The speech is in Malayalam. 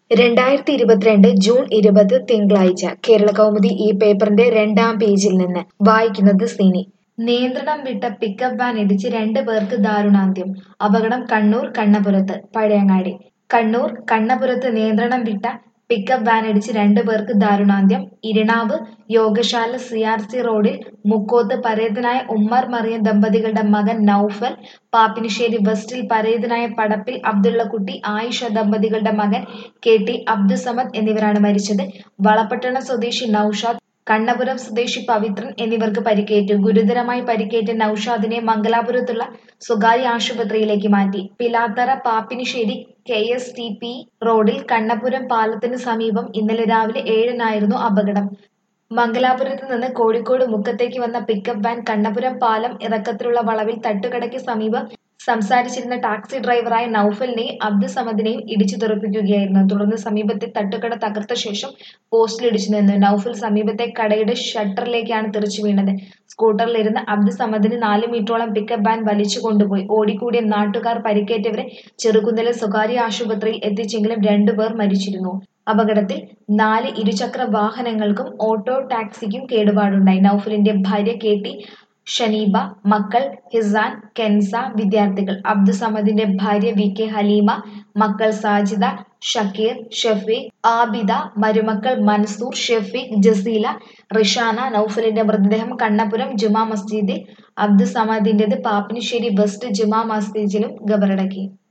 രണ്ടായിരത്തി ഇരുപത്തിരണ്ട് ജൂൺ ഇരുപത് തിങ്കളാഴ്ച കേരളകൗമുദി ഈ പേപ്പറിന്റെ രണ്ടാം പേജിൽ നിന്ന് വായിക്കുന്നത് സിനി നിയന്ത്രണം വിട്ട പിക്കപ്പ് വാൻ ഇടിച്ച് രണ്ട് പേർക്ക് ദാരുണാന്ത്യം അപകടം കണ്ണൂർ കണ്ണപുരത്ത് പഴയങ്ങാടി കണ്ണൂർ കണ്ണപുരത്ത് നിയന്ത്രണം വിട്ട പിക്കപ്പ് വാൻ ഇടിച്ച് രണ്ട് പേർക്ക് ദാരുണാന്ത്യം Irinave Yogashala C R C റോഡിൽ മുക്കോത്ത് പരേതനായ ഉമ്മർ മറിയം ദമ്പതികളുടെ മകൻ നൌഫൽ പാപ്പിനിശ്ശേരി വെസ്റ്റിൽ പരേതനായ പടപ്പിൽ അബ്ദുള്ളക്കുട്ടി ആയിഷ ദമ്പതികളുടെ മകൻ കെ ടി അബ്ദുസമദ് എന്നിവരാണ് മരിച്ചത് വളപട്ടണം സ്വദേശി നൌഷാദ് കണ്ണപുരം സ്വദേശി പവിത്രൻ എന്നിവർക്ക് പരിക്കേറ്റു ഗുരുതരമായി പരിക്കേറ്റ നൌഷാദിനെ മംഗലാപുരത്തുള്ള സ്വകാര്യ ആശുപത്രിയിലേക്ക് മാറ്റി Pilathara Pappinisseri K S T P റോഡിൽ കണ്ണപുരം പാലത്തിന് സമീപം ഇന്നലെ രാവിലെ ഏഴിനായിരുന്നു അപകടം മംഗലാപുരത്ത് നിന്ന് കോഴിക്കോട് മുക്കത്തേക്ക് വന്ന പിക്കപ്പ് വാൻ കണ്ണപുരം പാലം ഇറക്കത്തിലുള്ള വളവിൽ തട്ടുകടയ്ക്ക് സമീപം സംസാരിച്ചിരുന്ന ടാക്സി ഡ്രൈവറായ നൌഫലിനെയും അബ്ദുസമദിനെയും ഇടിച്ചു തെറിപ്പിക്കുകയായിരുന്നു തുടർന്ന് സമീപത്തെ തട്ടുകട തകർത്ത ശേഷം പോസ്റ്റിലിടിച്ചു നിന്നു നൌഫൽ സമീപത്തെ കടയുടെ ഷട്ടറിലേക്കാണ് തെറിച്ചു വീണത് സ്കൂട്ടറിലിരുന്ന അബ്ദുസമദിന് നാല് മീറ്ററോളം പിക്കപ്പ് വാൻ വലിച്ചു കൊണ്ടുപോയി ഓടിക്കൂടിയ നാട്ടുകാർ പരിക്കേറ്റവരെ ചെറുകുന്നിലെ സ്വകാര്യ ആശുപത്രിയിൽ എത്തിച്ചെങ്കിലും രണ്ടുപേർ മരിച്ചിരുന്നു അപകടത്തിൽ നാല് ഇരുചക്ര വാഹനങ്ങൾക്കും ഓട്ടോ ടാക്സിക്കും കേടുപാടുണ്ടായി നൌഫലിന്റെ ഭാര്യ കെ ടി ഷനീബ മക്കൾ ഹിസാൻ കെൻസ വിദ്യാർത്ഥികൾ അബ്ദുസമദിന്റെ ഭാര്യ വി കെ ഹലീമ മക്കൾ സാജിദ ഷക്കീർ ഷഫീഖ് ആബിദ മരുമക്കൾ മൻസൂർ ഷഫീഖ് ജസീല റിഷാന നൌഫലിന്റെ മൃതദേഹം കണ്ണപുരം ജുമാ മസ്ജിദിൽ അബ്ദുസമദിന്റേത് പാപ്പിനിശ്ശേരി വെസ്റ്റ് ജുമാ മസ്ജിദിലും ഖബറടക്കി